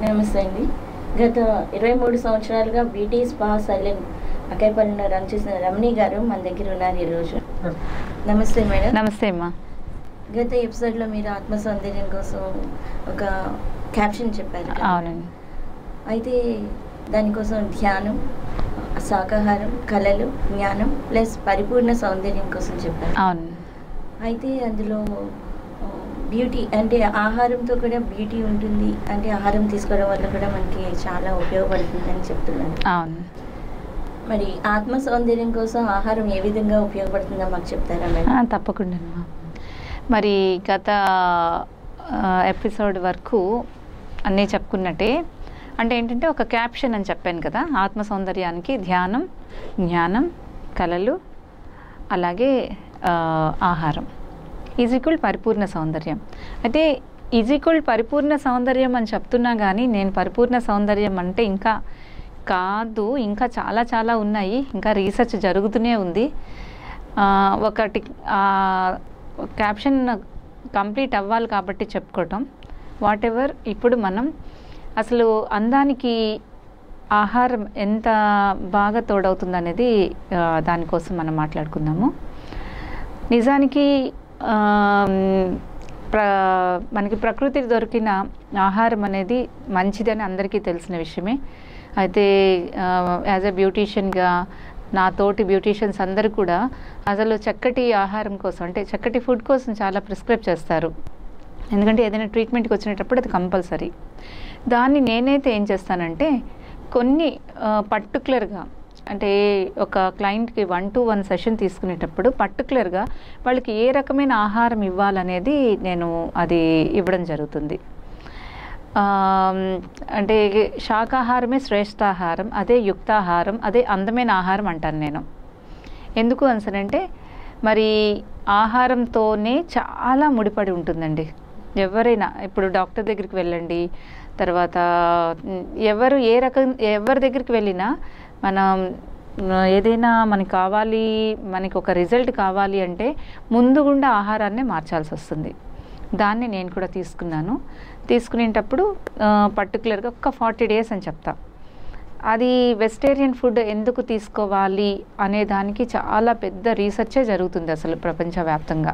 నమస్తే అండి గత ఇరవై మూడు సంవత్సరాలుగా బీటీ స్పా సైలెంట్ అకైపల్లిలో రన్ చేసిన రమణి గారు మన దగ్గర ఉన్నారు ఈరోజు నమస్తే మేడం నమస్తే అమ్మా గత ఎపిసోడ్లో మీరు ఆత్మ సౌందర్యం కోసం ఒక క్యాప్షన్ చెప్పారు కదా. అవునండి అయితే దానికోసం ధ్యానం శాకాహారం కళలు జ్ఞానం ప్లస్ పరిపూర్ణ సౌందర్యం కోసం చెప్పారు అవును అయితే అందులో ఆ, బ్యూటీ అంటే ఆహారంతో కూడా బ్యూటీ ఉంటుంది అంటే ఆహారం తీసుకోవడం వల్ల కూడా మనకి చాలా ఉపయోగపడుతుంది అని చెప్తున్నారు అవును మరి ఆత్మ సౌందర్యం కోసం ఆహారం ఏ విధంగా ఉపయోగపడుతుందో మాకు చెప్తారా ఆ, మేడం తప్పకుండా అమ్మా మరి గత ఆ, ఎపిసోడ్ వరకు అన్నీ చెప్పుకున్నట్టే అంటే ఏంటంటే ఒక క్యాప్షన్ అని చెప్పాను కదా ఆత్మ సౌందర్యానికి ధ్యానం జ్ఞానం కళలు అలాగే ఆ, ఆహారం ఈజ్ఈక్వల్ పరిపూర్ణ సౌందర్యం అయితే ఈజ్ఈక్వల్ పరిపూర్ణ సౌందర్యం అని చెప్తున్నా కానీ నేను పరిపూర్ణ సౌందర్యం అంటే ఇంకా కాదు ఇంకా చాలా చాలా ఉన్నాయి ఇంకా రీసెర్చ్ జరుగుతూనే ఉంది ఆ, ఒకటి క్యాప్షన్ కంప్లీట్ అవ్వాలి కాబట్టి చెప్పుకోవటం వాట్ ఎవర్ ఇప్పుడు మనం అసలు అందానికి ఆహారం ఎంత బాగా తోడవుతుంది అనేది ఆ, దానికోసం మనం మాట్లాడుకుందాము నిజానికి ఆ, ప్ర మనకి ప్రకృతి దొరికిన ఆహారం అనేది మంచిదని అందరికీ తెలిసిన విషయమే అయితే యాజ్ ఎ బ్యూటీషియన్గా నా తోటి బ్యూటీషియన్స్ అందరూ కూడా అసలు చక్కటి ఆహారం కోసం అంటే చక్కటి ఫుడ్ కోసం చాలా ప్రిస్క్రైబ్ చేస్తారు ఎందుకంటే ఏదైనా ట్రీట్మెంట్కి వచ్చినప్పుడు అది కంపల్సరీ దాన్ని నేనైతే ఏం చేస్తానంటే కొన్ని పర్టికులర్గా అంటే ఒక క్లయింట్కి వన్ టు వన్ సెషన్ తీసుకునేటప్పుడు పర్టికులర్గా వాళ్ళకి ఏ రకమైన ఆహారం ఇవ్వాలనేది నేను అది ఇవ్వడం జరుగుతుంది ఆమ్, అంటే శాకాహారమే శ్రేష్టాహారం అదే యుక్తాహారం అదే అందమైన ఆహారం అంటాను నేను ఎందుకు అనిసనంటే మరి ఆహారంతోనే చాలా ముడిపడి ఉంటుందండి ఎవరైనా ఇప్పుడు డాక్టర్ దగ్గరికి వెళ్ళండి తర్వాత ఉమ్, ఎవరు ఏ రకం ఎవరి దగ్గరికి వెళ్ళినా మనం ఉమ్, ఏదైనా మనకి కావాలి మనకి ఒక రిజల్ట్ కావాలి అంటే ముందు గుండా ఆహారాన్ని మార్చాల్సి వస్తుంది దాన్ని నేను కూడా తీసుకున్నాను తీసుకునేటప్పుడు పర్టికులర్గా ఒక ఫార్టీ డేస్ అని చెప్తా అది వెజిటేరియన్ ఫుడ్ ఎందుకు తీసుకోవాలి అనే దానికి చాలా పెద్ద రీసెర్చే జరుగుతుంది అసలు ప్రపంచవ్యాప్తంగా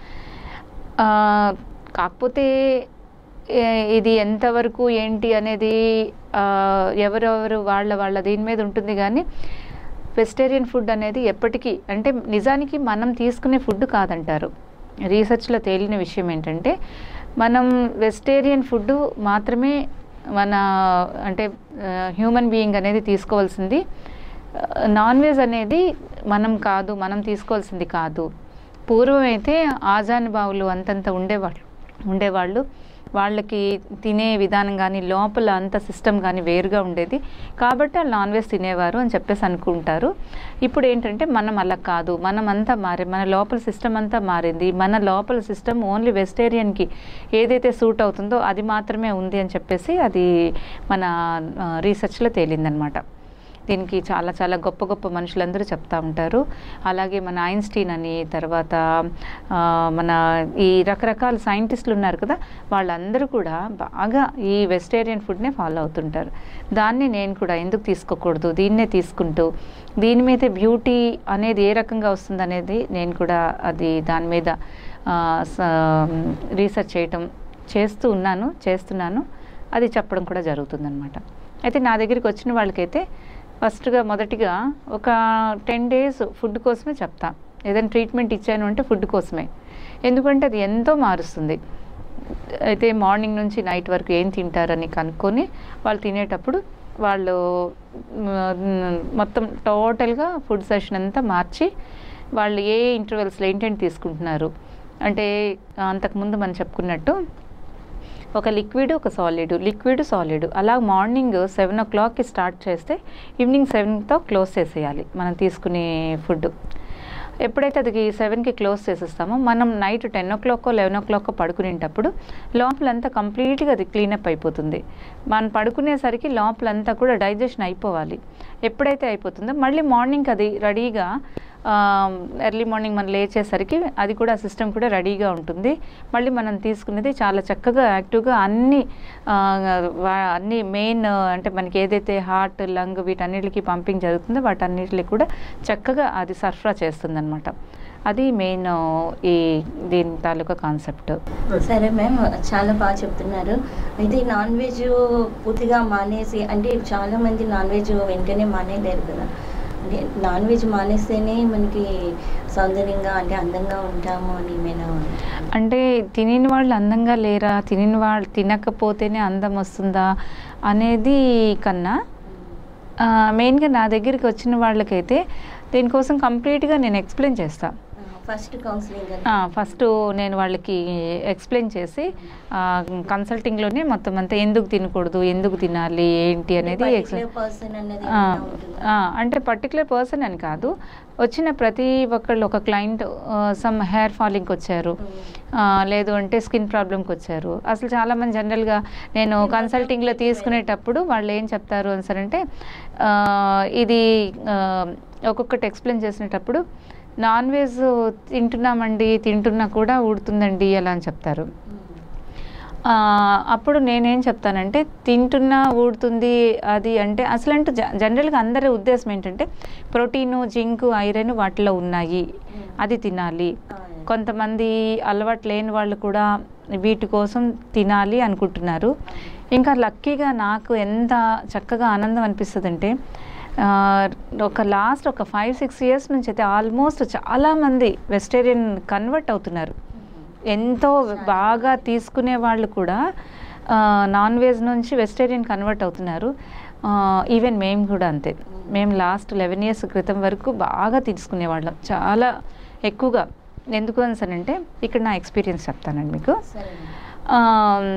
ఆ, కాకపోతే ఏ- ఇది ఎంతవరకు ఏంటి అనేది ఆ, ఎవరెవరు వాళ్ళ వాళ్ళ దీని మీద ఉంటుంది కానీ వెజిటేరియన్ ఫుడ్ అనేది ఎప్పటికీ అంటే నిజానికి మనం తీసుకునే ఫుడ్ కాదంటారు రీసెర్చ్లో తేలిన విషయం ఏంటంటే మనం వెజిటేరియన్ ఫుడ్ మాత్రమే మన అంటే హ్యూమన్ బీయింగ్ అనేది తీసుకోవాల్సింది నాన్ వెజ్ అనేది మనం కాదు మనం తీసుకోవాల్సింది కాదు పూర్వం అయితే ఆజానుభావులు అంతంత ఉండేవాళ్ళు ఉండేవాళ్ళు వాళ్ళకి తినే విధానం కానీ లోపల అంత సిస్టమ్ కానీ వేరుగా ఉండేది కాబట్టి వాళ్ళు నాన్ వెజ్ తినేవారు అని చెప్పేసి అనుకుంటారు ఇప్పుడు ఏంటంటే మనం అలా కాదు మనం అంతా మారి మన లోపల సిస్టమ్ అంతా మారింది మన లోపల సిస్టమ్ ఓన్లీ వెజిటేరియన్కి ఏదైతే సూట్ అవుతుందో అది మాత్రమే ఉంది అని చెప్పేసి అది మన రీసెర్చ్లో తేలిందనమాట దీనికి చాలా చాలా గొప్ప గొప్ప మనుషులందరూ చెప్తా ఉంటారు అలాగే మన ఐన్స్టీన్ అని తర్వాత ఆ, మన ఈ రకరకాల సైంటిస్టులు ఉన్నారు కదా వాళ్ళందరూ కూడా బాగా ఈ వెజిటేరియన్ ఫుడ్నే ఫాలో అవుతుంటారు దాన్ని నేను కూడా ఎందుకు తీసుకోకూడదు దీన్నే తీసుకుంటూ దీని మీద బ్యూటీ అనేది ఏ రకంగా వస్తుంది అనేది నేను కూడా అది దాని మీద ఆ, స- రీసెర్చ్ చేయటం చేస్తూ ఉన్నాను చేస్తున్నాను అది చెప్పడం కూడా జరుగుతుందన్నమాట అయితే నా దగ్గరికి వచ్చిన వాళ్ళకైతే ఫస్ట్గా మొదటిగా ఒక టెన్ డేస్ ఫుడ్ కోసమే చెప్తా ఏదైనా ట్రీట్మెంట్ ఇచ్చాను అంటే ఫుడ్ కోసమే ఎందుకంటే అది ఎంతో మారుస్తుంది అయితే మార్నింగ్ నుంచి నైట్ వరకు ఏం తింటారని కనుక్కొని వాళ్ళు తినేటప్పుడు వాళ్ళు మ్, మొత్తం టోటల్గా ఫుడ్ సెషన్ అంతా మార్చి వాళ్ళు ఏ ఇంటర్వెల్స్లో ఏంటంటే తీసుకుంటున్నారు అంటే అంతకుముందు మనం చెప్పుకున్నట్టు ఒక లిక్విడ్ ఒక సాలిడ్ లిక్విడ్ సాలిడ్ అలా మార్నింగ్ సెవెన్ ఓ క్లాక్కి స్టార్ట్ చేస్తే ఈవినింగ్ సెవెన్తో క్లోజ్ చేసేయాలి మనం తీసుకునే ఫుడ్ ఎప్పుడైతే అది సెవెన్కి క్లోజ్ చేసేస్తామో మనం night ten o'clock eleven o'clock పడుకునేటప్పుడు లోపలంతా కంప్లీట్గా అది క్లీనప్ అయిపోతుంది మనం పడుకునేసరికి లోపలంతా కూడా డైజెషన్ అయిపోవాలి ఎప్పుడైతే అయిపోతుందో మళ్ళీ మార్నింగ్ అది రెడీగా ఎర్లీ మార్నింగ్ మనం లేచేసరికి అది కూడా సిస్టమ్ కూడా రెడీగా ఉంటుంది మళ్ళీ మనం తీసుకునేది చాలా చక్కగా యాక్టివ్గా అన్ని ఆ, వా- అన్ని మెయిన్ అంటే మనకి ఏదైతే హార్ట్ లంగ్ వీటన్నిటికి పంపింగ్ జరుగుతుందో వాటన్నిటికి కూడా చక్కగా అది సరఫరా చేస్తుంది అది మెయిన్ ఈ దీని తాలూకా కాన్సెప్ట్ సరే మ్యామ్ చాలా బాగా చెప్తున్నారు అయితే నాన్ వెజ్ పూర్తిగా మానేసి అంటే చాలా మంది నాన్ వెజ్ వెంటనే మానేయలేరు కదా అంటే నాన్ వెజ్ మానేస్తేనే మనకి సౌందర్యంగా అంటే అందంగా ఉంటాము అని ఏమైనా అంటే తినిన వాళ్ళు అందంగా లేరా తినిన వాళ్ళు తినకపోతేనే అందం వస్తుందా అనేది కన్నా మెయిన్గా నా దగ్గరికి వచ్చిన వాళ్ళకైతే దీనికోసం కంప్లీట్గా నేను ఎక్స్ప్లెయిన్ చేస్తాను ఫస్ట్ కౌన్సిలింగ్ ఫస్ట్ నేను వాళ్ళకి ఎక్స్ప్లెయిన్ చేసి కన్సల్టింగ్లోనే మొత్తం అంతా ఎందుకు తినకూడదు ఎందుకు తినాలి ఏంటి అనేది ఎక్స్- పర్సన్ అనేది ఆ, ఏమైనా ఉంటుందా? ఆ, అంటే పర్టికులర్ పర్సన్ అని కాదు వచ్చిన ప్రతి ఒక్కళ్ళు ఒక క్లయింట్ సమ్ హెయిర్ ఫాలింగ్కి వచ్చారు ఆ, లేదు అంటే స్కిన్ ప్రాబ్లంకి వచ్చారు అసలు చాలామంది జనరల్గా నేను కన్సల్టింగ్లో తీసుకునేటప్పుడు వాళ్ళు ఏం చెప్తారు అని సరే అంటే ఆ, ఇది ఆ, ఒక్కొక్కటి ఎక్స్ప్లెయిన్ చేసినప్పుడు నాన్ వెజ్ తింటున్నామండి తింటున్నా కూడా ఊడుతుందండి అలా అని చెప్తారు మ్మ్. ఆ, అప్పుడు నేనేం చెప్తానంటే తింటున్నా ఊడుతుంది అది అంటే అసలు అంటే జనరల్గా అందరి ఉద్దేశం ఏంటంటే ప్రోటీను జింకు ఐరన్ వాటిలో ఉన్నాయి అది తినాలి అవును. కొంతమంది అలవాటు లేని వాళ్ళు కూడా వీటి కోసం తినాలి అనుకుంటున్నారు ఇంకా లక్కీగా నాకు ఎంత చక్కగా ఆనందం అనిపిస్తుందంటే ఆ, ఒక లాస్ట్ ఒక ఫైవ్ సిక్స్ ఇయర్స్ నుంచి అయితే ఆల్మోస్ట్ చాలామంది వెజిటేరియన్ కన్వర్ట్ అవుతున్నారు ఎంతో బాగా తీసుకునే వాళ్ళు కూడా నాన్ వెజ్ నుంచి వెజిటేరియన్ కన్వర్ట్ అవుతున్నారు ఈవెన్ మేము కూడా అంతే మేము లాస్ట్ లెవెన్ ఇయర్స్ క్రితం వరకు బాగా తీసుకునేవాళ్ళం చాలా ఎక్కువగా ఎందుకు అంటే ఇక్కడ నా ఎక్స్పీరియన్స్ చెప్తానండి మీకు సరే ఆమ్,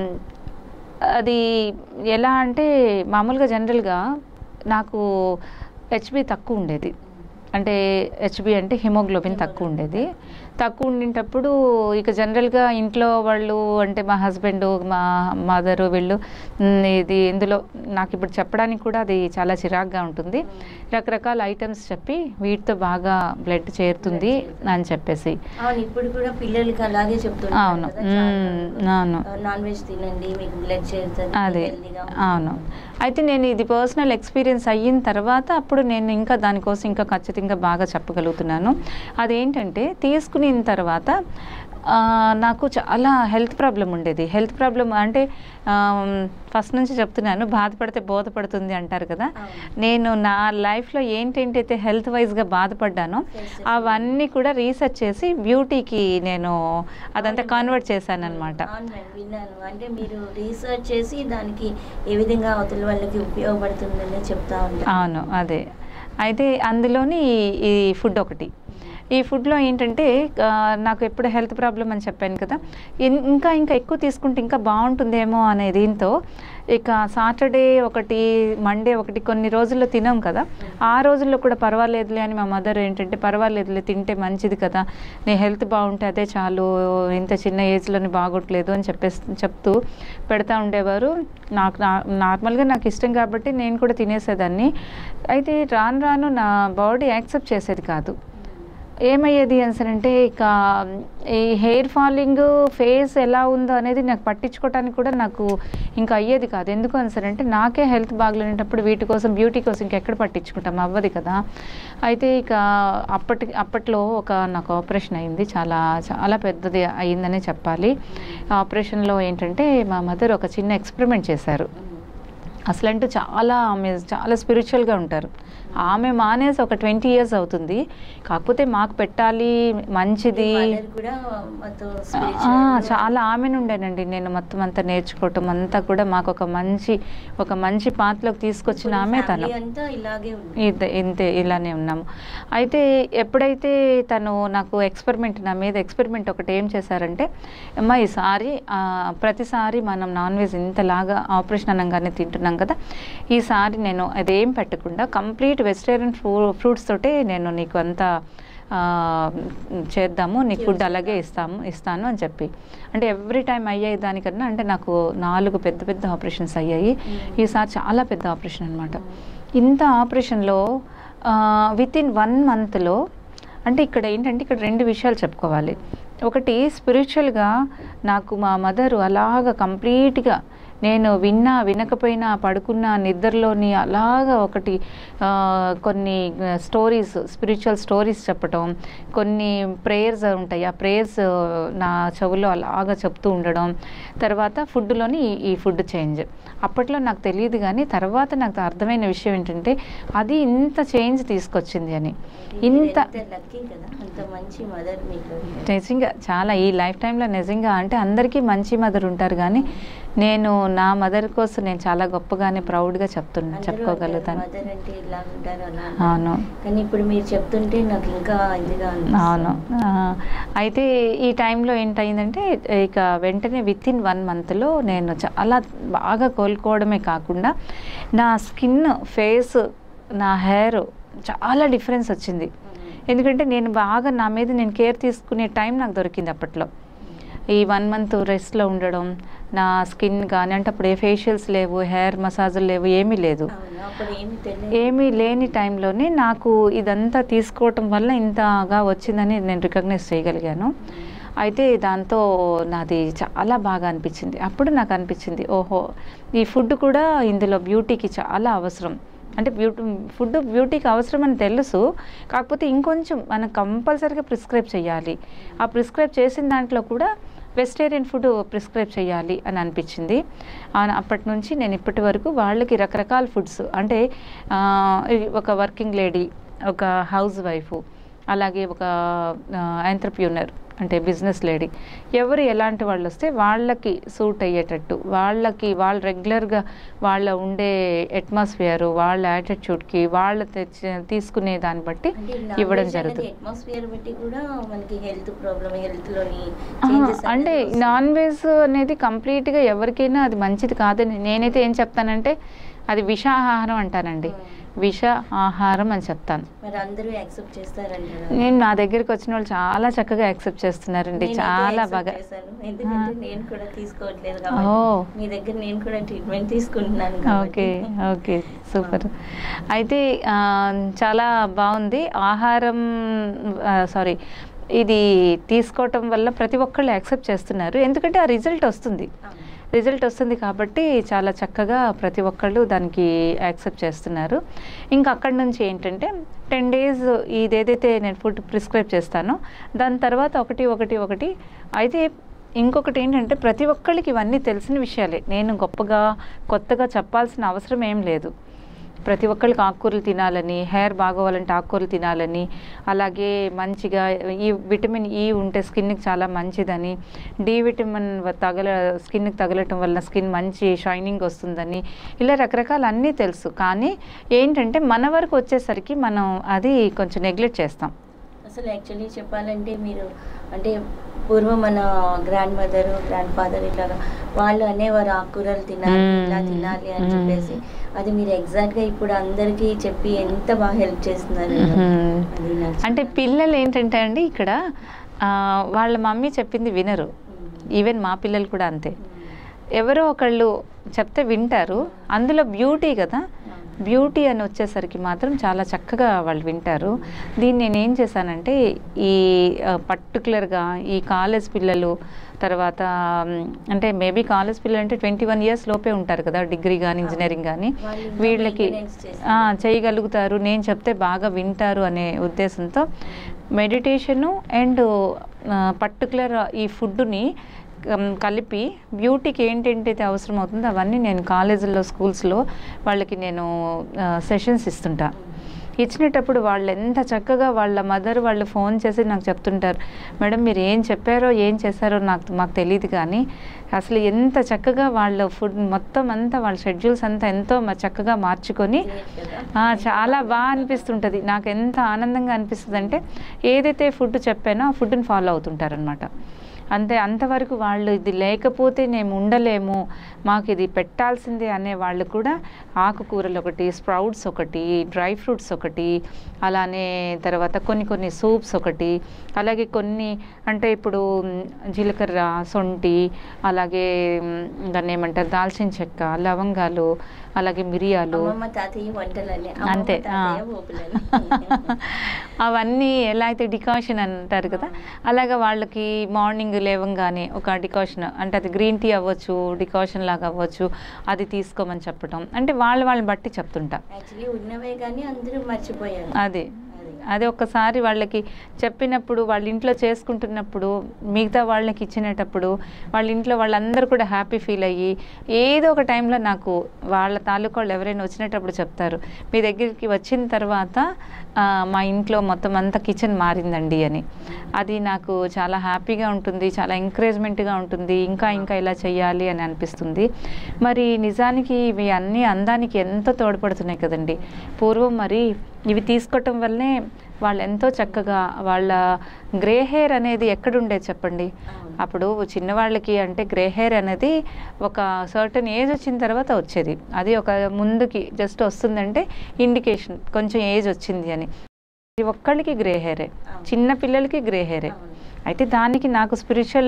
అది ఎలా అంటే మామూలుగా జనరల్గా నాకు హెచ్బి తక్కువ ఉండేది అంటే హెచ్బి అంటే హిమోగ్లోబిన్ తక్కువ ఉండేది తక్కువ ఉండేటప్పుడు ఇక జనరల్గా ఇంట్లో వాళ్ళు అంటే మా హస్బెండ్ మా మదరు వీళ్ళు "ఉమ్, ఇది ఇందులో నాకు ఇప్పుడు చెప్పడానికి కూడా అది చాలా చిరాగ్గా ఉంటుంది రకరకాల ఐటమ్స్ చెప్పి వీటితో బాగా బ్లడ్ చేరుతుంది అని చెప్పేసి అవును ఇప్పుడు కూడా పిల్లలకి అలాగే చెప్తున్నారు అవును కదా చాలా మ్మ్, మంది. అవును ఆ, నాన్ వెజ్ తినండి మీకు బ్లడ్ చేరుతుంది అదే హెల్దీగా అవును అయితే నేను ఇది పర్సనల్ ఎక్స్పీరియన్స్ అయిన తర్వాత అప్పుడు నేను ఇంకా దానికోసం ఇంకా ఖచ్చితంగా బాగా చెప్పగలుగుతున్నాను అదేంటంటే తీసుకున్న తర్వాత ఆ, నాకు చాలా హెల్త్ ప్రాబ్లం ఉండేది హెల్త్ ప్రాబ్లం అంటే ఫస్ట్ నుంచి చెప్తున్నాను బాధపడితే బోధపడుతుంది అంటారు కదా అవును. నేను నా లైఫ్లో ఏంటంటైతే హెల్త్ వైజ్గా బాధపడ్డానో అవన్నీ కూడా రీసెర్చ్ చేసి బ్యూటీకి నేను అదంతా కన్వర్ట్ చేశాను అనమాట అవును మేడం విన్నాను అంటే మీరు రీసెర్చ్ చేసి దానికి ఏ విధంగా అవతల వాళ్ళకి ఉపయోగపడుతుందని చెప్తా ఉంటారు అవును అదే అయితే అందులోని ఈ- ఈ ఫుడ్ ఒకటి ఈ ఫుడ్లో ఏంటంటే ఆ, నాకు ఎప్పుడు హెల్త్ ప్రాబ్లం అని చెప్పాను కదా ఇన్- ఇంకా ఇంకా ఎక్కువ తీసుకుంటే ఇంకా బాగుంటుందేమో అనే దీంతో ఇక సాటర్డే ఒకటి మండే ఒకటి కొన్ని రోజుల్లో తినాం కదా ఆ రోజుల్లో కూడా పర్వాలేదులే అని మా మదర్ ఏంటంటే పర్వాలేదులే తింటే మంచిది కదా నీ హెల్త్ బాగుంటే అదే చాలు ఇంత చిన్న ఏజ్లోనే బాగోట్లేదు అని చెప్పేసి చెప్తూ పెడతా ఉండేవారు నాకు నా- నార్మల్గా నాకు ఇష్టం కాబట్టి నేను కూడా తినేసేదాన్ని అయితే రాను రాను నా బాడీ యాక్సెప్ట్ చేసేది కాదు ఏమయ్యేది అంటే ఇక ఈ హెయిర్ ఫాలింగ్ ఫేస్ ఎలా ఉందో అనేది నాకు పట్టించుకోవడానికి కూడా నాకు ఇంకా అయ్యేది కాదు ఎందుకు అంటే నాకే హెల్త్ బాగలేనప్పుడు వీటి కోసం బ్యూటీ కోసం ఇంకెక్కడ పట్టించుకుంటాం అవ్వదు కదా అయితే ఇక అప్పటి అప్పట్లో ఒక నాకు ఆపరేషన్ అయింది చాలా చాలా పెద్దది అయిందనే చెప్పాలి ఆ ఆపరేషన్లో ఏంటంటే మా మదర్ ఒక చిన్న ఎక్స్పెరిమెంట్ చేశారు అసలంటూ చాలా ఆమె చాలా స్పిరిచువల్గా ఉంటారు ఆమె మానేసి ఒక ట్వంటీ ఇయర్స్ అవుతుంది కాకపోతే మాకు పెట్టాలి మంచిది మదర్ కూడా మొత్తం ఆ, spiritual చాలా ఆమె నుండేనండి నేను మొత్తం అంతా నేర్చుకోవటం అంతా కూడా మాకు ఒక మంచి ఒక మంచి పాత్రలోకి తీసుకొచ్చిన ఆమె తను family అంతా ఇలాగే ఉంది ఇద- ఇంతే ఇలానే ఉన్నాము అయితే ఎప్పుడైతే తను నాకు ఎక్స్పెరిమెంట్ నా మీద ఎక్స్పెరిమెంట్ ఒకటి ఏం చేశారంటే అమ్మ ఈసారి ఆ, ప్రతిసారి మనం నాన్ వెజ్ ఇంతలాగా ఆపరేషన్ అనగానే తింటున్నాం కదా ఈసారి నేను అదేం పెట్టకుండా కంప్లీట్ వెజిటేరియన్ ఫ్రూ ఫ్రూట్స్ తోటే నేను నీకు అంతా ఆ, చేద్దాము నీకు ఫుడ్ అలాగే ఇస్తాము ఇస్తాను అని చెప్పి అంటే ఎవ్రీ టైం అయ్యాయి దానికన్నా అంటే నాకు నాలుగు పెద్ద పెద్ద ఆపరేషన్స్ అయ్యాయి ఈసారి చాలా పెద్ద ఆపరేషన్ అనమాట ఇంత ఆపరేషన్లో విత్ ఇన్ వన్ మంత్లో అంటే ఇక్కడ ఏంటంటే ఇక్కడ రెండు విషయాలు చెప్పుకోవాలి ఒకటి స్పిరిచువల్గా నాకు మా మదరు అలాగ కంప్లీట్గా నేను విన్నా వినకపోయినా పడుకున్న నిద్రలోని అలాగా ఒకటి ఆ, కొన్ని స్టోరీస్ స్పిరిచువల్ స్టోరీస్ చెప్పటం కొన్ని ప్రేయర్స్ ఉంటాయి ఆ ప్రేయర్స్ నా చెవులో అలాగా చెప్తూ ఉండడం తర్వాత ఫుడ్లోని ఈ- ఈ ఫుడ్ చేంజ్ అప్పట్లో నాకు తెలియదు కానీ తర్వాత నాకు అర్థమైన విషయం ఏంటంటే అది ఇంత చేంజ్ తీసుకొచ్చింది అని ఇంత లక్కీ కదా అంత మంచి మదర్ మీకు నిజంగా చాలా ఈ లైఫ్ టైంలో నిజంగా అంటే అందరికీ మంచి మదర్ ఉంటారు కానీ నేను నా మదర్ కోసం నేను చాలా గొప్పగానే ప్రౌడ్గా చెప్తున్నా చెప్పుకోగలుగుతాను మదర్ అంటే ఇలా ఉంటారు అలా అంటారు. అవును కానీ ఇప్పుడు మీరు చెప్తుంటే నాకు ఇంకా ఇదిగా అనిపిస్తుంది. అవును ఆ, అయితే ఈ టైంలో ఏంటయిందంటే ఇక వెంటనే విత్ ఇన్ వన్ మంత్లో నేను చాలా బాగా కోలుకోవడమే కాకుండా నా స్కిన్ ఫేస్ నా హెయిర్ చాలా డిఫరెన్స్ వచ్చింది ఎందుకంటే నేను బాగా నా మీద నేను కేర్ తీసుకునే టైం నాకు దొరికింది అప్పట్లో ఈ వన్ మంత్ రెస్ట్లో ఉండడం నా స్కిన్ కానీ అంటే అప్పుడు ఏ ఫేషియల్స్ లేవు హెయిర్ మసాజులు లేవు ఏమీ లేదు అవును అప్పుడు ఏమి తెలియదు ఏమీ లేని టైంలోనే నాకు ఇదంతా తీసుకోవటం వల్ల ఇంతగా వచ్చిందని నేను రికగ్నైజ్ చేయగలిగాను అయితే దాంతో నాది చాలా బాగా అనిపించింది అప్పుడు నాకు అనిపించింది ఓహో ఈ ఫుడ్ కూడా ఇందులో బ్యూటీకి చాలా అవసరం అంటే బ్యూటీ ఫుడ్ బ్యూటీకి అవసరం అని తెలుసు కాకపోతే ఇంకొంచెం మనం కంపల్సరీగా ప్రిస్క్రైబ్ చేయాలి ఆ ప్రిస్క్రైబ్ చేసిన దాంట్లో కూడా వెజిటేరియన్ ఫుడ్ ప్రిస్క్రైబ్ చేయాలి అని అనిపించింది ఆ- అప్పటి నుంచి నేను ఇప్పటి వరకు వాళ్ళకి రకరకాల ఫుడ్స్ అంటే ఆ, ఈ ఒక వర్కింగ్ లేడీ ఒక హౌస్ వైఫ్ అలాగే ఒక ఎంటర్ప్యూనర్ అంటే బిజినెస్ లేడీ ఎవరు ఎలాంటి వాళ్ళు వస్తే వాళ్ళకి సూట్ అయ్యేటట్టు వాళ్ళకి వాళ్ళు రెగ్యులర్గా వాళ్ళ ఉండే అట్మాస్ఫియర్ వాళ్ళ యాటిట్యూడ్కి వాళ్ళ తెచ్చి తీసుకునే దాన్ని బట్టి ఇవ్వడం జరుగుతుంది అట్మాస్ఫియర్ బట్టి కూడా మనకి హెల్త్ ప్రాబ్లమ్ హెల్త్ లోని ఆహా, changes అంటే అనేది వస్తాయి. నాన్ వెజ్ అనేది కంప్లీట్గా ఎవరికైనా అది మంచిది కాదని నేనైతే ఏం చెప్తానంటే అది విషాహారం అంటానండి విష ఆహారం అని చెప్తాను మరి అందరూ యాక్సెప్ట్ చేస్తారంటారా నేను నా దగ్గరికి వచ్చిన వాళ్ళు చాలా చక్కగా యాక్సెప్ట్ చేస్తున్నారండి నేనైతే చాలా accept బాగా చేశాను. ఎందుకంటే నేను కూడా తీసుకోవట్లేదు ఓ. కాబట్టి మీ దగ్గర నేను కూడా ట్రీట్మెంట్ తీసుకుంటున్నాను ఓకే కాబట్టి. ఓకే సూపర్ అయితే ఆ, చాలా బాగుంది ఆహారం సారీ ఇది తీసుకోవటం వల్ల ప్రతి ఒక్కళ్ళు యాక్సెప్ట్ చేస్తున్నారు ఎందుకంటే ఆ రిజల్ట్ వస్తుంది అవును. రిజల్ట్ వస్తుంది కాబట్టి చాలా చక్కగా ప్రతి ఒక్కళ్ళు దానికి యాక్సెప్ట్ చేస్తున్నారు ఇంకా అక్కడి నుంచి ఏంటంటే టెన్ డేస్ ఇదేదైతే నేను ఫుడ్ ప్రిస్క్రైబ్ చేస్తానో దాని తర్వాత ఒకటి ఒకటి ఒకటి అయితే ఇంకొకటి ఏంటంటే ప్రతి ఒక్కళ్ళకి ఇవన్నీ తెలిసిన విషయాలే నేను గొప్పగా కొత్తగా చెప్పాల్సిన అవసరం ఏం లేదు ప్రతి ఒక్కళ్ళకి ఆకుకూరలు తినాలని హెయిర్ బాగోవాలంటే ఆకుకూరలు తినాలని అలాగే మంచిగా ఈ విటమిన్ ఈ ఉంటే స్కిన్కి చాలా మంచిదని డి విటమిన్ వ- తగల స్కిన్కి తగలటం వల్ల స్కిన్ మంచి షైనింగ్ వస్తుందని ఇలా రకరకాల అన్నీ తెలుసు కానీ ఏంటంటే మన వరకు వచ్చేసరికి మనం అది కొంచెం నెగ్లెక్ట్ చేస్తాం అసలు యాక్చువల్లీ చెప్పాలంటే మీరు అంటే పూర్వం మన గ్రాండ్ మదర్ గ్రాండ్ ఫాదర్ ఇట్లాగా వాళ్ళు అనేవారు ఆకుకూరలు తినాలి మ్మ్. ఇలా తినాలి అని మ్మ్. చెప్పేసి అది మీరు ఎగ్జాక్ట్ గా ఇప్పుడు అందరికీ చెప్పి ఎంత బాగా హెల్ప్ చేస్తున్నారు మ్మ్. అది నాకు అంటే చాలా- పిల్లలు ఏంటంటే అండి ఇక్కడ ఆ, వాళ్ళ మమ్మీ చెప్పింది వినరు మ్మ్. ఈవెన్ మా పిల్లలు కూడా అంతే మ్మ్. ఎవరో ఒకళ్ళు చెప్తే వింటారు అందులో బ్యూటీ కదా అవును. బ్యూటీ అని వచ్చేసరికి మాత్రం చాలా చక్కగా వాళ్ళు వింటారు దీన్ని నేను ఏం చేశానంటే ఈ పర్టికులర్గా ఈ కాలేజ్ పిల్లలు తర్వాత మ్, అంటే మేబీ కాలేజ్ పిల్లలు అంటే ట్వంటీ వన్ ఇయర్స్ లోపే ఉంటారు కదా డిగ్రీ కానీ ఇంజనీరింగ్ కానీ వాళ్ళు ఇంకా వీళ్ళకి maintenance చేస్తారు. ఆ, చేయగలుగుతారు నేను చెప్తే బాగా వింటారు అనే ఉద్దేశంతో మెడిటేషను అండ్ పర్టికులర్ ఈ ఫుడ్ని కలిపి బ్యూటీకి ఏంటేంటైతే అవసరం అవుతుందో అవన్నీ నేను కాలేజీల్లో స్కూల్స్లో వాళ్ళకి నేను సెషన్స్ ఇస్తుంటా ఇచ్చినప్పుడు వాళ్ళు ఎంత చక్కగా వాళ్ళ మదర్ వాళ్ళు ఫోన్ చేసి నాకు చెప్తుంటారు మేడం మీరు ఏం చెప్పారో ఏం చేశారో నాకు మాకు తెలియదు కానీ అసలు ఎంత చక్కగా వాళ్ళ ఫుడ్ మొత్తం అంతా వాళ్ళ షెడ్యూల్స్ అంతా ఎంతో మ- చక్కగా మార్చుకొని Great కదా. ఆ, చాలా బాగా అనిపిస్తుంటుంది నాకు ఎంత ఆనందంగా అనిపిస్తుంది అంటే ఏదైతే ఫుడ్ చెప్పానో ఆ ఫుడ్ని ఫాలో అవుతుంటారనమాట అంతే అంతవరకు వాళ్ళు ఇది లేకపోతే మేము ఉండలేము మాకు ఇది పెట్టాల్సిందే అనే వాళ్ళు కూడా ఆకుకూరలు ఒకటి స్ప్రౌట్స్ ఒకటి డ్రై ఫ్రూట్స్ ఒకటి అలానే తర్వాత కొన్ని కొన్ని సూప్స్ ఒకటి అలాగే కొన్ని అంటే ఇప్పుడు మ్, జీలకర్ర సొంటి అలాగే మ్, దాన్ని ఏమంటారు దాల్చిన చెక్క లవంగాలు అలాగే మిరియాలు అమ్మమ్మ తాతయ్య వంటలని అంతే, అమ్మమ్మ తాతయ్య ఆ. పోపులని అవన్నీ ఎలా అయితే డికాషన్ అంటారు కదా అలాగా వాళ్ళకి మార్నింగ్ లేవంగానే ఒక డికాషన్ అంటే అది గ్రీన్ టీ అవ్వచ్చు డికాషన్ లాగా అవ్వచ్చు అది తీసుకోమని చెప్పటం అంటే వాళ్ళ వాళ్ళని బట్టి చెప్తుంటా యాక్చువల్లీ ఉన్నవే కానీ అందరూ మర్చిపోయారు అది అది అది ఒక్కసారి వాళ్ళకి చెప్పినప్పుడు వాళ్ళ ఇంట్లో చేసుకుంటున్నప్పుడు మిగతా వాళ్ళకి ఇచ్చినప్పుడు వాళ్ళ ఇంట్లో వాళ్ళందరూ కూడా హ్యాపీ ఫీల్ అయ్యి ఏదో ఒక టైంలో నాకు వాళ్ళ తాలూకా వాళ్ళు ఎవరైనా వచ్చినప్పుడు చెప్తారు మీ దగ్గరికి వచ్చిన తర్వాత ఆ, మా ఇంట్లో మొత్తం అంతా కిచెన్ మారిందండి అని అది నాకు చాలా హ్యాపీగా ఉంటుంది చాలా ఎంకరేజ్మెంట్గా ఉంటుంది ఇంకా ఇంకా ఇలా చేయాలి అని అనిపిస్తుంది మరి నిజానికి ఇవి అన్నీ అందానికి ఎంతో తోడ్పడుతున్నాయి కదండి పూర్వం మరి ఇవి తీసుకోవటం వల్లే వాళ్ళు ఎంతో చక్కగా వాళ్ళ గ్రే హెయిర్ అనేది ఎక్కడుండేది చెప్పండి అవును. అప్పుడు చిన్నవాళ్ళకి అంటే గ్రే హెయిర్ అనేది ఒక సర్టన్ ఏజ్ వచ్చిన తర్వాత వచ్చేది అది ఒక ముందుకి జస్ట్ వస్తుందంటే ఇండికేషన్ కొంచెం ఏజ్ వచ్చింది అని ఇది ఒక్కళ్ళకి గ్రే హెయిరే అవును. చిన్న పిల్లలకి గ్రే హెయిరే అవును. అయితే దానికి నాకు స్పిరిచువల్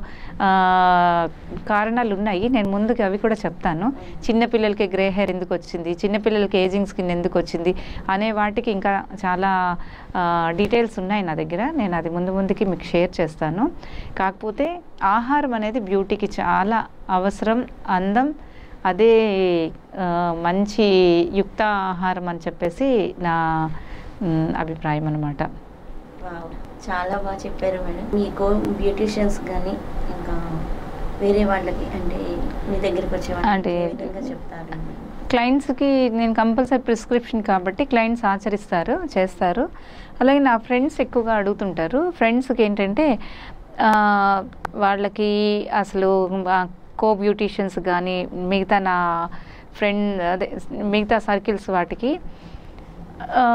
కారణాలు ఉన్నాయి నేను ముందుకు అవి కూడా చెప్తాను చిన్న పిల్లలకి గ్రే హెయిర్ ఎందుకు వచ్చింది చిన్న పిల్లలకి ఏజింగ్ స్కిన్ ఎందుకు వచ్చింది అనే వాటికి ఇంకా చాలా డీటెయిల్స్ ఉన్నాయి నా దగ్గర నేను అది ముందు ముందుకి మీకు షేర్ చేస్తాను కాకపోతే ఆహారం అనేది బ్యూటీకి చాలా అవసరం అందం అదే ఆ, మంచి యుక్త ఆహారం అని చెప్పేసి నా మ్, అభిప్రాయం అనమాట వావ్. చాలా బాగా చెప్పారు మేడం మీకు బ్యూటిషియన్స్ కానీ ఇంకా వేరే వాళ్ళకి అంటే మీ దగ్గరికి వచ్చే వాళ్ళకి అంటే- ఏ విధంగా చెప్తారు క్లయింట్స్కి నేను కంపల్సరీ ప్రిస్క్రిప్షన్ కాబట్టి క్లయింట్స్ ఆచరిస్తారు చేస్తారు అలాగే నా ఫ్రెండ్స్ ఎక్కువగా అడుగుతుంటారు ఫ్రెండ్స్కి ఏంటంటే ఆ, వాళ్ళకి అసలు కో బ్యూటీషియన్స్ కానీ మిగతా నా ఫ్రెండ్ అదే మిగతా సర్కిల్స్ వాటికి ఆ,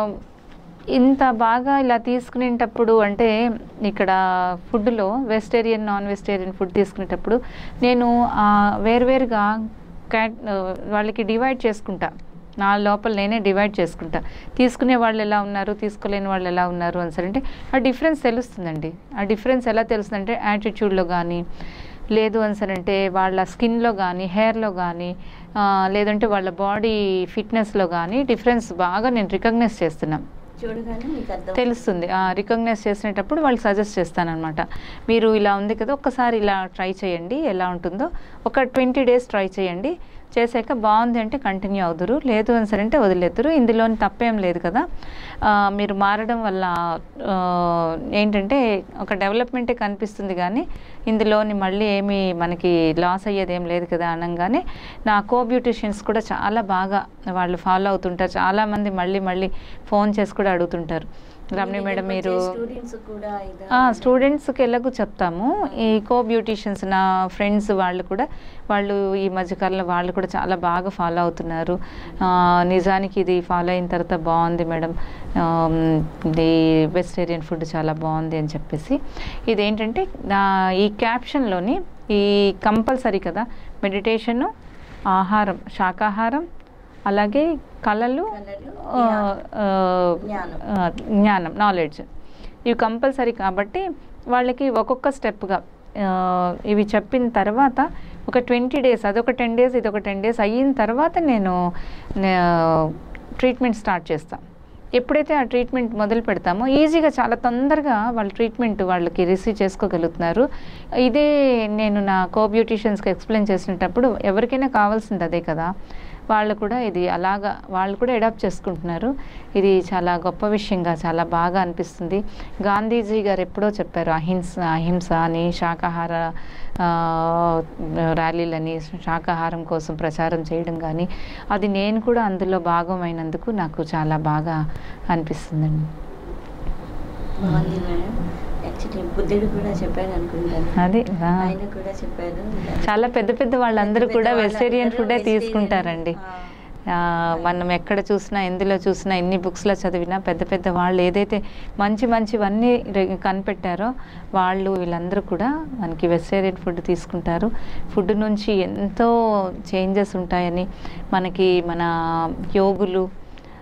ఇంత బాగా ఇలా తీసుకునేటప్పుడు అంటే ఇక్కడ ఫుడ్లో వెజిటేరియన్ నాన్ వెజిటేరియన్ ఫుడ్ తీసుకునేటప్పుడు నేను ఆ, వేరువేరుగా క్యాట్ ఆ, వాళ్ళకి డివైడ్ చేసుకుంటా నా లోపల నేనే డివైడ్ చేసుకుంటా తీసుకునే వాళ్ళు ఎలా ఉన్నారు తీసుకోలేని వాళ్ళు ఎలా ఉన్నారు అని సరే అంటే ఆ డిఫరెన్స్ తెలుస్తుందండి ఆ డిఫరెన్స్ ఎలా తెలుస్తుందంటే యాటిట్యూడ్లో కానీ లేదు అని సరే అంటే వాళ్ళ స్కిన్లో కానీ హెయిర్లో కానీ లేదంటే వాళ్ళ బాడీ ఫిట్నెస్లో కానీ డిఫరెన్స్ బాగా నేను రికగ్నైజ్ చేస్తున్నాను చూడగానే మీకు అర్థం తెలుస్తుంది రికగ్నైజ్ చేసినప్పుడు వాళ్ళకి సజెస్ట్ చేస్తానన్నమాట మీరు ఇలా ఉంది కదా ఒక్కసారి ఇలా ట్రై చేయండి ఎలా ఉంటుందో ఒక ట్వంటీ డేస్ ట్రై చేయండి చేశాక బాగుంది అంటే కంటిన్యూ అవుదురు లేదు అని సరే అంటే వదిలేదురు ఇందులోని తప్పేం లేదు కదా ఆ, మీరు మారడం వల్ల ఆ, ఏంటంటే ఒక డెవలప్మెంటే కనిపిస్తుంది కానీ ఇందులోని మళ్ళీ ఏమీ మనకి లాస్ అయ్యేది ఏం లేదు కదా అనగానే నా కో బ్యూటిషియన్స్ కూడా చాలా బాగా వాళ్ళు ఫాలో అవుతుంటారు చాలామంది మళ్ళీ మళ్ళీ ఫోన్ చేసి కూడా అడుగుతుంటారు రమణి మేడం మీరు స్టూడెంట్స్ కూడా ఇదా? ఆ, స్టూడెంట్స్కి ఎలాగో చెప్తాము ఈ కో బ్యూటీషియన్స్ నా ఫ్రెండ్స్ వాళ్ళు కూడా వాళ్ళు ఈ మధ్యకాలంలో వాళ్ళు కూడా చాలా బాగా ఫాలో అవుతున్నారు ఆ, నిజానికి ఇది ఫాలో అయిన తర్వాత బాగుంది మేడం ఆమ్, ఇది వెజిటేరియన్ ఫుడ్ చాలా బాగుంది అని చెప్పేసి ఇదేంటంటే నా ఈ క్యాప్షన్లోని ఈ కంపల్సరీ కదా మెడిటేషను ఆహారం శాకాహారం అలాగే కళలు కళలు, ఆ, ఆ, జ్ఞానం. ఆ, జ్ఞానం నాలెడ్జ్ ఇవి కంపల్సరీ కాబట్టి వాళ్ళకి ఒక్కొక్క స్టెప్గా ఇవి చెప్పిన తర్వాత ఒక ట్వంటీ డేస్ అదొక టెన్ డేస్ ఇదొక టెన్ డేస్ అయిన తర్వాత నేను ట్రీట్మెంట్ స్టార్ట్ చేస్తాను ఎప్పుడైతే ఆ ట్రీట్మెంట్ మొదలు పెడతామో ఈజీగా చాలా తొందరగా వాళ్ళ ట్రీట్మెంట్ వాళ్ళకి రిసీవ్ చేసుకోగలుగుతున్నారు ఇదే నేను నా కో బ్యూటీషియన్స్కి ఎక్స్ప్లెయిన్ చేసినప్పుడు ఎవరికైనా కావాల్సింది అదే కదా వాళ్ళు కూడా ఇది అలాగా వాళ్ళు కూడా అడాప్ట్ చేసుకుంటున్నారు ఇది చాలా గొప్ప విషయంగా చాలా బాగా అనిపిస్తుంది గాంధీజీ గారు ఎప్పుడో చెప్పారు అహింస అహింస అని శాకాహార ఆ, ర్యాలీలని శాకాహారం కోసం ప్రచారం చేయడం కానీ అది నేను కూడా అందులో భాగమైనందుకు నాకు చాలా బాగా అనిపిస్తుందండి బాగుంది మేడం యాక్చువల్లీ బుద్ధుడు కూడా చెప్పాడు అనుకుంటాను అది ఆ. ఆయన కూడా చెప్పారు చాలా పెద్ద పెద్ద వాళ్ళందరూ పెద్ద కూడా పెద్ద వెజిటేరియన్ వాళ్ళందరూ ఫుడే vegetarian. తీసుకుంటారండి ఆ. ఆ, మనం ఎక్కడ చూసినా ఎందులో చూసినా ఎన్ని బుక్స్లో చదివినా పెద్ద పెద్ద వాళ్ళు ఏదైతే మంచి మంచివన్నీ రె- కనిపెట్టారో వాళ్ళు వీళ్ళందరూ కూడా మనకి వెజిటేరియన్ ఫుడ్ తీసుకుంటారు ఫుడ్ నుంచి ఎంతో చేంజెస్ ఉంటాయని మనకి మన యోగులు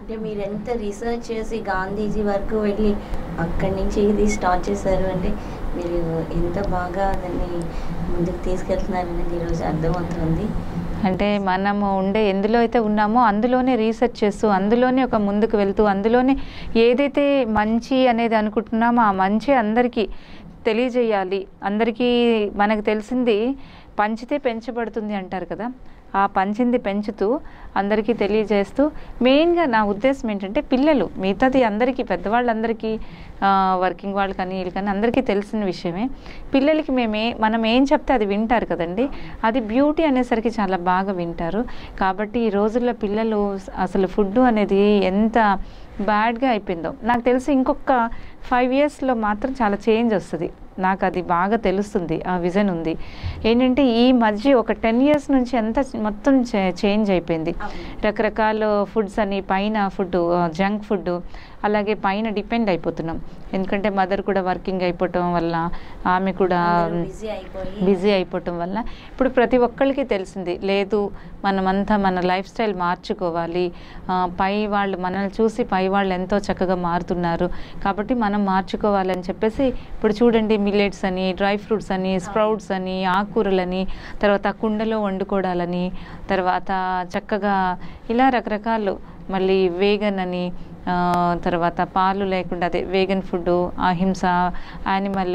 అంటే మీరు ఎంత రీసెర్చ్ చేసి గాంధీజీ వరకు వెళ్ళి అక్కడి నుంచి ఇది స్టార్ట్ చేశారు అంటే మీరు ఎంత బాగా దాన్ని ముందుకు తీసుకెళ్తున్నారు అనేది ఈరోజు అర్థమవుతుంది అంటే మనము ఉండే ఎందులో అయితే ఉన్నామో అందులోనే రీసెర్చ్ చేస్తూ అందులోనే ఒక ముందుకు వెళ్తూ అందులోనే ఏదైతే మంచి అనేది అనుకుంటున్నామో ఆ మంచి అందరికీ తెలియజేయాలి అందరికీ మనకు తెలిసింది పంచితే పెంచబడుతుంది అంటారు కదా ఆ పంచింది పెంచుతూ అందరికీ తెలియజేస్తూ మెయిన్గా నా ఉద్దేశం ఏంటంటే పిల్లలు మిగతాది అందరికీ పెద్దవాళ్ళందరికీ ఆ, వర్కింగ్ వాళ్ళు కానీ వీళ్ళు కానీ అందరికీ తెలిసిన విషయమే పిల్లలకి మేమే మనం ఏం చెప్తే అది వింటారు కదండి అది బ్యూటీ అనేసరికి చాలా బాగా వింటారు కాబట్టి ఈ రోజుల్లో పిల్లలు అసలు ఫుడ్ అనేది ఎంత బ్యాడ్గా అయిపోయిందో నాకు తెలిసి ఇంకొక ఫైవ్ ఇయర్స్లో మాత్రం చాలా చేంజ్ వస్తుంది నాకు అది బాగా తెలుస్తుంది ఆ విజన్ ఉంది ఏంటంటే ఈ మధ్య ఒక టెన్ ఇయర్స్ నుంచి ఎంత మొత్తం చేంజ్ అయిపోయింది రకరకాల ఫుడ్స్ అని పైన ఫుడ్ జంక్ ఫుడ్ అలాగే పైన డిపెండ్ అయిపోతున్నాం ఎందుకంటే మదర్ కూడా వర్కింగ్ అయిపోవటం వల్ల ఆమె కూడా బిజీ అయిపోయి బిజీ అయిపోవటం వల్ల ఇప్పుడు ప్రతి ఒక్కరికి తెలిసింది లేదు మనమంతా మన లైఫ్ స్టైల్ మార్చుకోవాలి ఆ, పై వాళ్ళు మనల్ని చూసి పై వాళ్ళు ఎంతో చక్కగా మారుతున్నారు కాబట్టి మనం మార్చుకోవాలని చెప్పేసి ఇప్పుడు చూడండి మిల్లెట్స్ అని డ్రై ఫ్రూట్స్ అని స్ప్రౌట్స్ అని ఆకుకూరలని తర్వాత కుండలో వండుకోవడాలని తర్వాత చక్కగా ఇలా రకరకాలు మళ్ళీ వేగన్ అని ఆ, తర్వాత పాలు లేకుండా అదే వేగన్ ఫుడ్ అహింస యానిమల్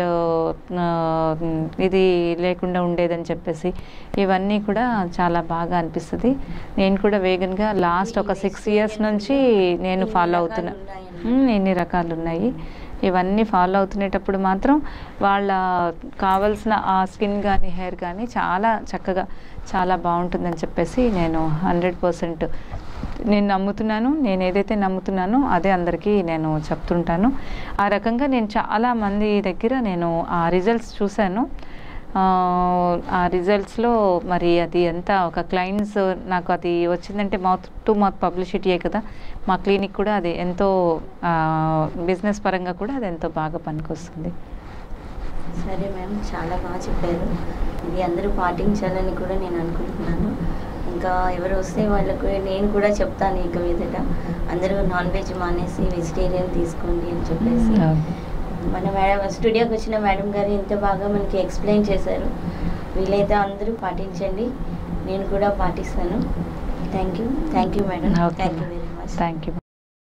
ఇది లేకుండా ఉండేదని చెప్పేసి ఇవన్నీ కూడా చాలా బాగా అనిపిస్తుంది నేను కూడా వేగన్గా లాస్ట్ ఒక సిక్స్ ఇయర్స్ నుంచి నేను ఇన్ని ఫాలో రకాలు అవుతున్నా ఉన్నాయన్నమాట. మ్మ్, ఎన్ని రకాలు ఉన్నాయి ఇవన్నీ ఫాలో అవుతునేటప్పుడు మాత్రం వాళ్ళ కావాల్సిన ఆ స్కిన్ కానీ హెయిర్ కానీ చాలా చక్కగా చాలా బాగుంటుందని చెప్పేసి నేను హండ్రెడ్ పర్సెంట్ నేను నమ్ముతున్నాను నేను ఏదైతే నమ్ముతున్నానో అదే అందరికీ నేను చెప్తుంటాను ఆ రకంగా నేను చాలా మంది దగ్గర నేను ఆ రిజల్ట్స్ చూశాను ఆ, ఆ రిజల్ట్స్లో మరి అది ఎంత ఒక క్లయింట్స్ నాకు అది వచ్చిందంటే మౌత్ టు మౌత్ పబ్లిసిటీయే కదా మా క్లినిక్ కూడా అది ఎంతో బిజినెస్ పరంగా కూడా అది ఎంతో బాగా పనికొస్తుంది సరే మ్యామ్ చాలా బాగా చెప్పారు ఇది అందరూ పాటించాలని కూడా నేను అనుకుంటున్నాను ఇంకా ఎవరు వస్తే వాళ్ళకు నేను కూడా చెప్తాను ఇక మీదట అందరూ నాన్ వెజ్ మానేసి వెజిటేరియన్ తీసుకోండి అని చెప్పేసి మన మేడం స్టూడియోకి వచ్చిన మేడం గారు ఎంత బాగా మనకి ఎక్స్ప్లెయిన్ చేశారు వీలైతే అందరూ పాటించండి నేను కూడా పాటిస్తాను thank you thank you madam okay thank you very much thank you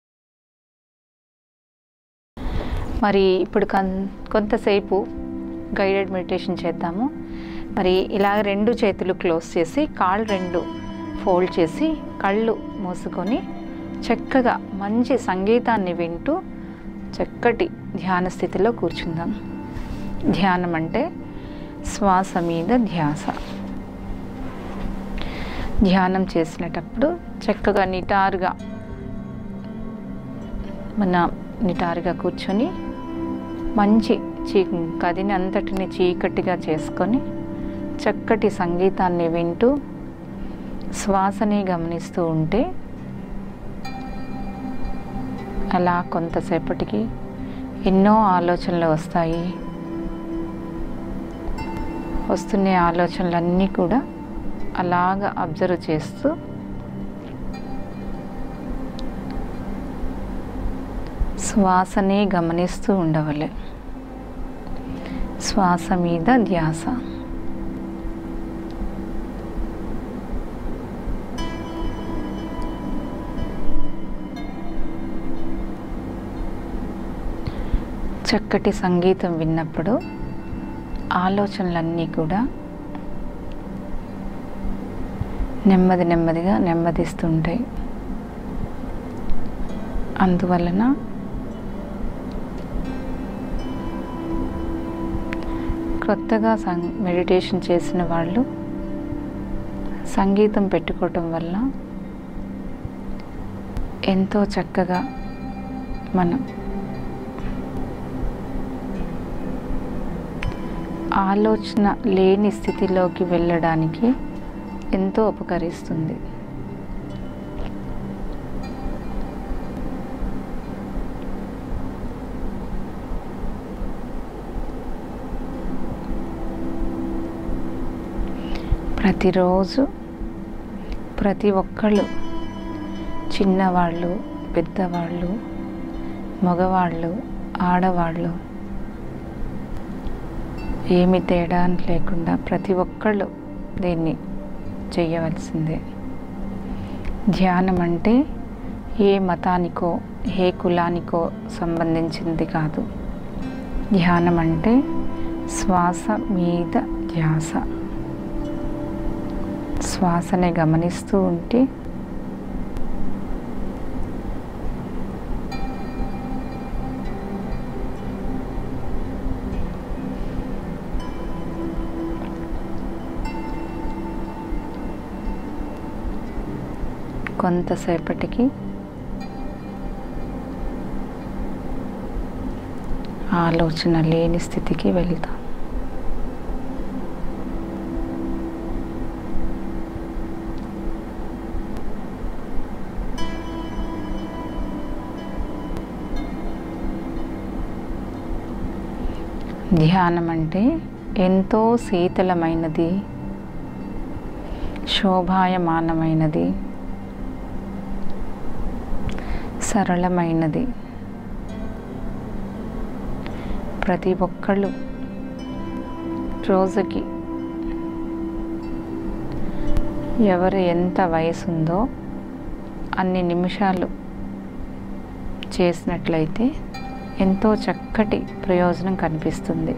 మరి ఇప్పుడు కన్ కొంతసేపు గైడెడ్ మెడిటేషన్ చేద్దాము మరి ఇలా రెండు చేతులు క్లోజ్ చేసి కాళ్ళు రెండు ఫోల్డ్ చేసి కళ్ళు మూసుకొని చక్కగా మంచి సంగీతాన్ని వింటూ చక్కటి ధ్యాన స్థితిలో కూర్చుందాం ధ్యానం అంటే శ్వాస మీద ధ్యాస ధ్యానం చేసినటప్పుడు చక్కగా నిటారుగా మన నిటారుగా కూర్చొని మంచి చీ గదిని అంతటిని చీకటిగా చేసుకొని చక్కటి సంగీతాన్ని వింటూ శ్వాసని గమనిస్తూ ఉంటే అలా కొంతసేపటికి ఎన్నో ఆలోచనలు వస్తాయి వస్తున్న ఆలోచనలన్నీ కూడా అలాగ అబ్జర్వ్ చేస్తూ శ్వాసని గమనిస్తూ ఉండవలే శ్వాస మీద ధ్యాస చక్కటి సంగీతం విన్నప్పుడు ఆలోచనలన్నీ కూడా నెమ్మది నెమ్మదిగా నెమ్మదిస్తుంటాయి అందువలన కొత్తగా సం మెడిటేషన్ చేసిన వాళ్ళు సంగీతం పెట్టుకోవటం వల్ల ఎంతో చక్కగా మనం ఆలోచన లేని స్థితిలోకి వెళ్ళడానికి ఎంతో ఉపకరిస్తుంది ప్రతిరోజు ప్రతి ఒక్కళ్ళు చిన్నవాళ్ళు పెద్దవాళ్ళు మగవాళ్ళు ఆడవాళ్ళు ఏమి తేడా అని లేకుండా ప్రతి ఒక్కళ్ళు దీన్ని చేయవలసిందే ధ్యానం అంటే ఏ మతానికో ఏ కులానికో సంబంధించింది కాదు ధ్యానం అంటే శ్వాస మీద ధ్యాస శ్వాసని గమనిస్తూ ఉంటే కొంతసేపటికి ఆలోచన లేని స్థితికి వెళ్తాం ధ్యానం అంటే ఎంతో శీతలమైనది శోభాయమానమైనది సరళమైనది ప్రతి ఒక్కళ్ళు రోజుకి ఎవరు ఎంత వయసు ఉందో అన్ని నిమిషాలు చేసినట్లయితే ఎంతో చక్కటి ప్రయోజనం కనిపిస్తుంది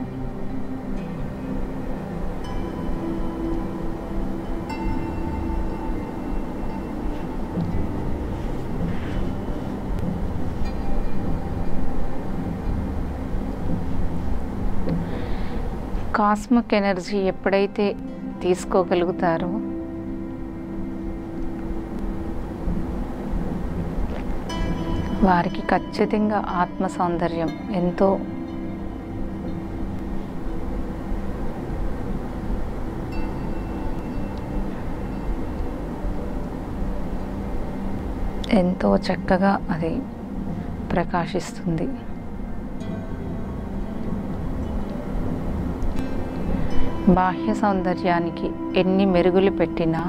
కాస్మిక్ ఎనర్జీ ఎప్పుడైతే తీసుకోగలుగుతారో వారికి ఖచ్చితంగా ఆత్మ సౌందర్యం ఎంతో ఎంతో చక్కగా అది ప్రకాశిస్తుంది బాహ్య సౌందర్యానికి ఎన్ని మెరుగులు పెట్టినా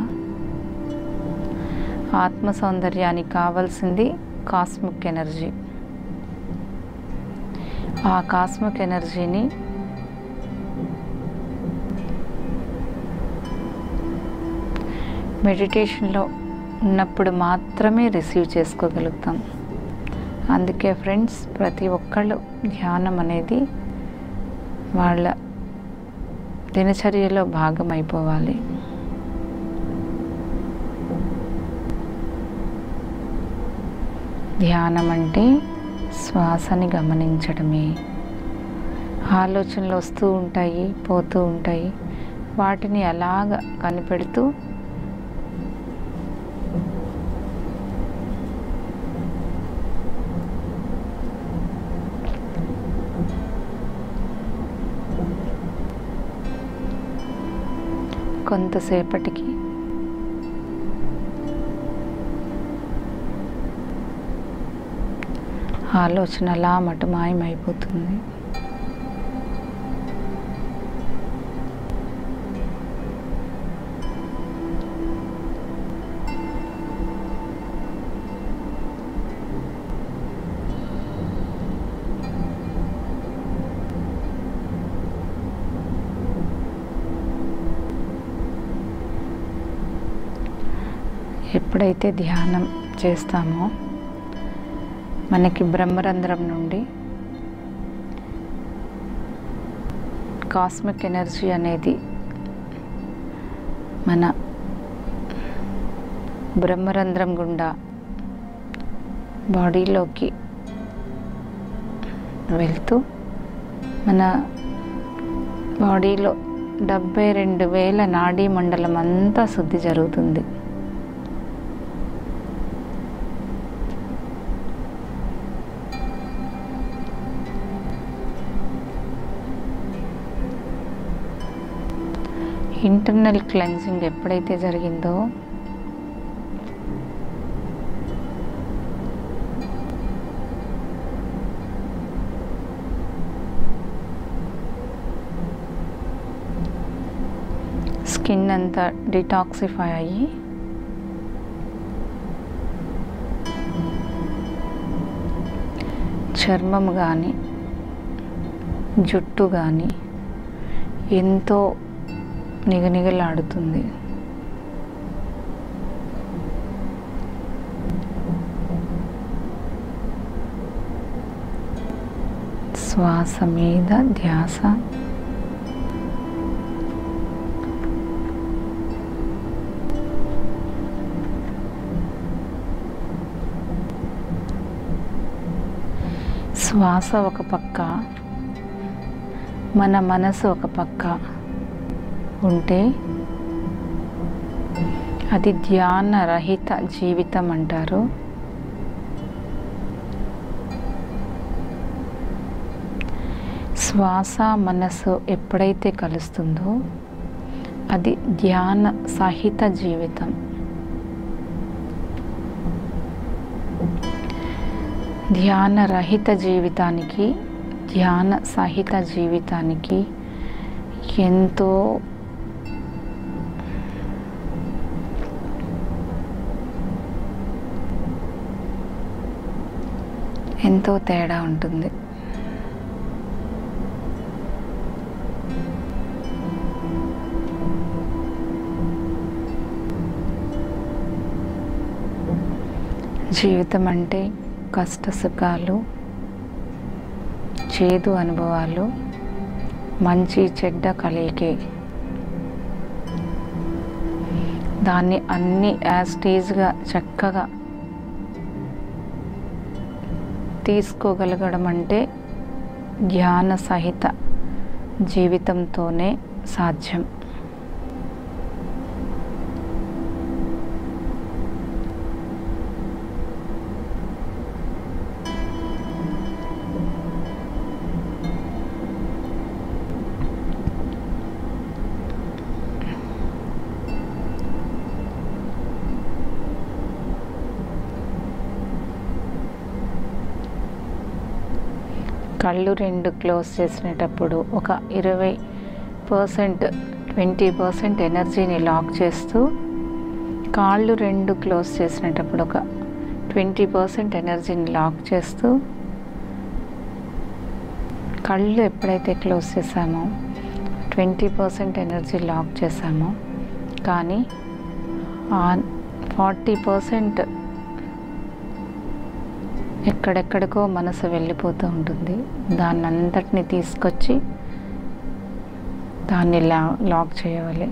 ఆత్మ సౌందర్యానికి కావాల్సింది కాస్మిక్ ఎనర్జీ ఆ కాస్మిక్ ఎనర్జీని మెడిటేషన్లో ఉన్నప్పుడు మాత్రమే రిసీవ్ చేసుకోగలుగుతాం అందుకే ఫ్రెండ్స్ ప్రతి ఒక్కళ్ళు ధ్యానం అనేది వాళ్ళ దినచర్యలో భాగం అయిపోవాలి ధ్యానం అంటే శ్వాసని గమనించడమే ఆలోచనలు వస్తూ ఉంటాయి పోతూ ఉంటాయి వాటిని అలాగ కనిపెడుతూ కొంతసేపటికి ఆలోచన అలా మటుమాయమైపోతుంది ఎప్పుడైతే ధ్యానం చేస్తామో మనకి బ్రహ్మరంధ్రం నుండి కాస్మిక్ ఎనర్జీ అనేది మన బ్రహ్మరంధ్రం గుండా బాడీలోకి వెళ్తూ మన బాడీలో డెబ్బై రెండు వేల నాడీ మండలం అంతా శుద్ధి జరుగుతుంది ఇంటర్నల్ క్లెన్జింగ్ ఎప్పుడైతే జరిగిందో స్కిన్ అంతా డిటాక్సిఫై అయ్యి చర్మం కానీ జుట్టు కానీ ఎంతో నిగనిగలాడుతుంది శ్వాస మీద ధ్యాస శ్వాస ఒక పక్క మన మనసు ఒక పక్క ఉంటే అది ధ్యాన రహిత జీవితం అంటారు శ్వాస మనసు ఎప్పుడైతే కలుస్తుందో అది ధ్యాన సహిత జీవితం ధ్యాన రహిత జీవితానికి ధ్యాన సహిత జీవితానికి ఎంతో ఎంతో తేడా ఉంటుంది జీవితం అంటే కష్ట సుఖాలు చేదు అనుభవాలు మంచి చెడ్డ కలయికే దాన్ని అన్ని యాస్టేజ్గా చక్కగా తీసుకోగలగడం అంటే ధ్యాన సహిత జీవితంతోనే సాధ్యం కళ్ళు రెండు క్లోజ్ చేసినప్పుడు ఒక ఇరవై పర్సెంట్ ట్వంటీ పర్సెంట్ ఎనర్జీని లాక్ చేస్తూ కాళ్ళు రెండు క్లోజ్ చేసినప్పుడు ఒక ట్వంటీ పర్సెంట్ ఎనర్జీని లాక్ చేస్తూ కళ్ళు ఎప్పుడైతే క్లోజ్ చేసామో ట్వంటీ పర్సెంట్ ఎనర్జీ లాక్ చేసామో కానీ ఆ ఫార్టీ పర్సెంట్ ఎక్కడెక్కడికో మనసు వెళ్ళిపోతూ ఉంటుంది దాన్ని అంతటిని తీసుకొచ్చి దాన్ని లా లాక్ చేయవాలి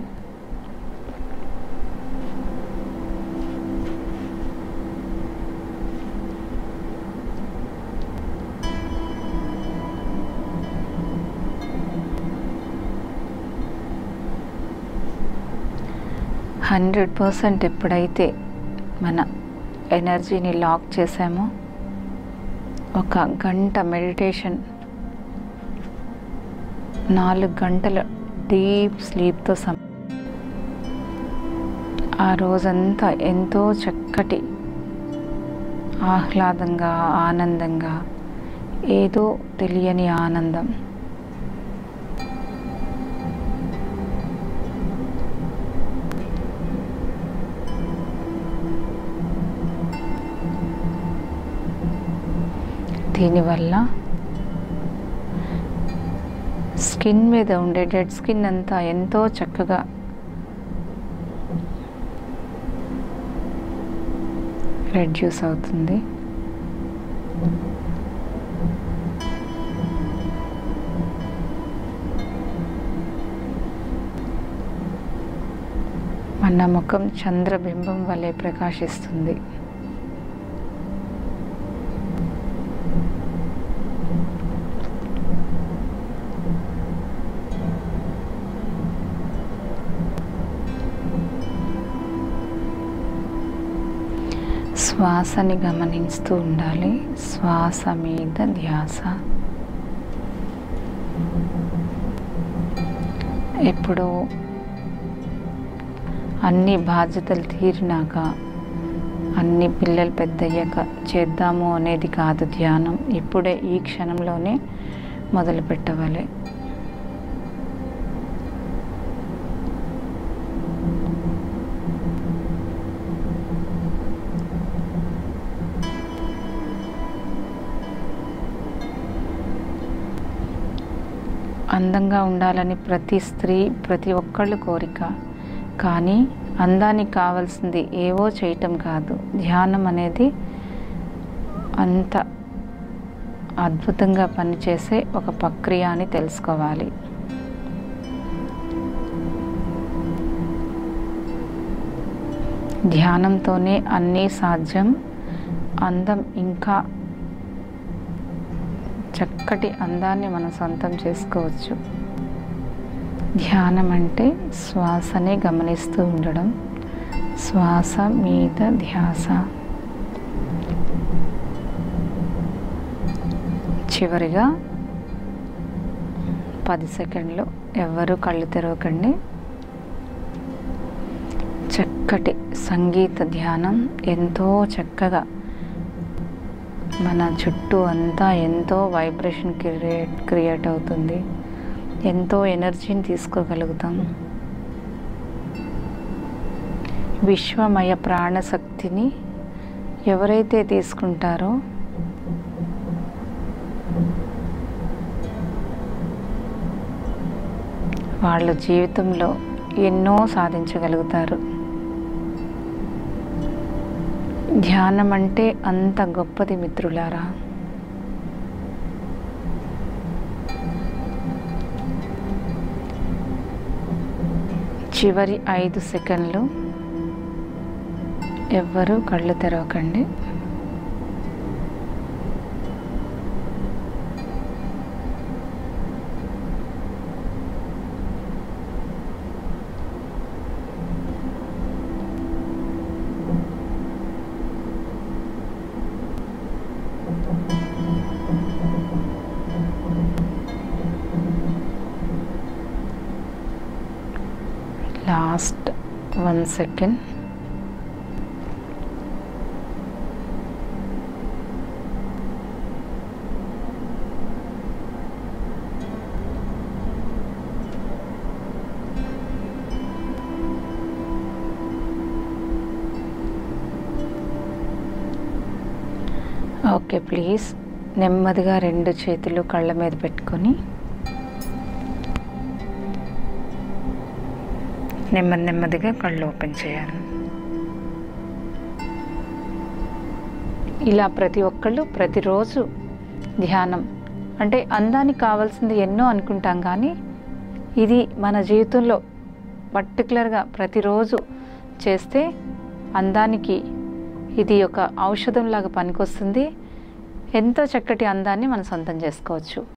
హండ్రెడ్ పర్సెంట్ ఎప్పుడైతే మన ఎనర్జీని లాక్ చేసామో ఒక గంట మెడిటేషన్ నాలుగు గంటల డీప్ స్లీప్తో సమ ఆ రోజంతా ఎంతో చక్కటి ఆహ్లాదంగా ఆనందంగా ఏదో తెలియని ఆనందం దీనివల్ల స్కిన్ మీద ఉండే డెడ్ స్కిన్ అంతా ఎంతో చక్కగా రెడ్యూస్ అవుతుంది మన ముఖం చంద్రబింబం వలె ప్రకాశిస్తుంది శ్వాసని గమనిస్తూ ఉండాలి శ్వాస మీద ధ్యాస ఎప్పుడో అన్ని బాధ్యతలు తీరినాక అన్ని పిల్లలు పెద్దయ్యాక చేద్దాము అనేది కాదు ధ్యానం ఇప్పుడే ఈ క్షణంలోనే మొదలు పెట్టవాలి అందంగా ఉండాలని ప్రతి స్త్రీ ప్రతి ఒక్కళ్ళు కోరిక కానీ అందానికి కావాల్సింది ఏవో చేయటం కాదు ధ్యానం అనేది అంత అద్భుతంగా పనిచేసే ఒక ప్రక్రియ అని తెలుసుకోవాలి ధ్యానంతోనే అన్నీ సాధ్యం అందం ఇంకా చక్కటి అందాన్ని మనం సొంతం చేసుకోవచ్చు ధ్యానం అంటే శ్వాసనే గమనిస్తూ ఉండడం శ్వాస మీద ధ్యాస చివరిగా పది సెకండ్లు ఎవరు కళ్ళు తెరవకండి చక్కటి సంగీత ధ్యానం ఎంతో చక్కగా మన చుట్టూ అంతా ఎంతో వైబ్రేషన్ క్రియేట్ క్రియేట్ అవుతుంది ఎంతో ఎనర్జీని తీసుకోగలుగుతాం విశ్వమయ ప్రాణశక్తిని ఎవరైతే తీసుకుంటారో వాళ్ళ జీవితంలో ఎన్నో సాధించగలుగుతారు ధ్యానం అంటే అంత గొప్పది మిత్రులారా చివరి ఐదు సెకండ్లు ఎవ్వరూ కళ్ళు తెరవకండి last one second okay please నెమ్మదిగా రెండు చేతులు కళ్ళ మీద పెట్టుకొని నెమ్మది నెమ్మదిగా కళ్ళు ఓపెన్ చేయాలి ఇలా ప్రతి ఒక్కళ్ళు ప్రతిరోజు ధ్యానం అంటే అందానికి కావాల్సింది ఎన్నో అనుకుంటాం కానీ ఇది మన జీవితంలో పర్టికులర్గా ప్రతిరోజు చేస్తే అందానికి ఇది ఒక ఔషధంలాగా పనికొస్తుంది ఎంతో చక్కటి అందాన్ని మనం సొంతం చేసుకోవచ్చు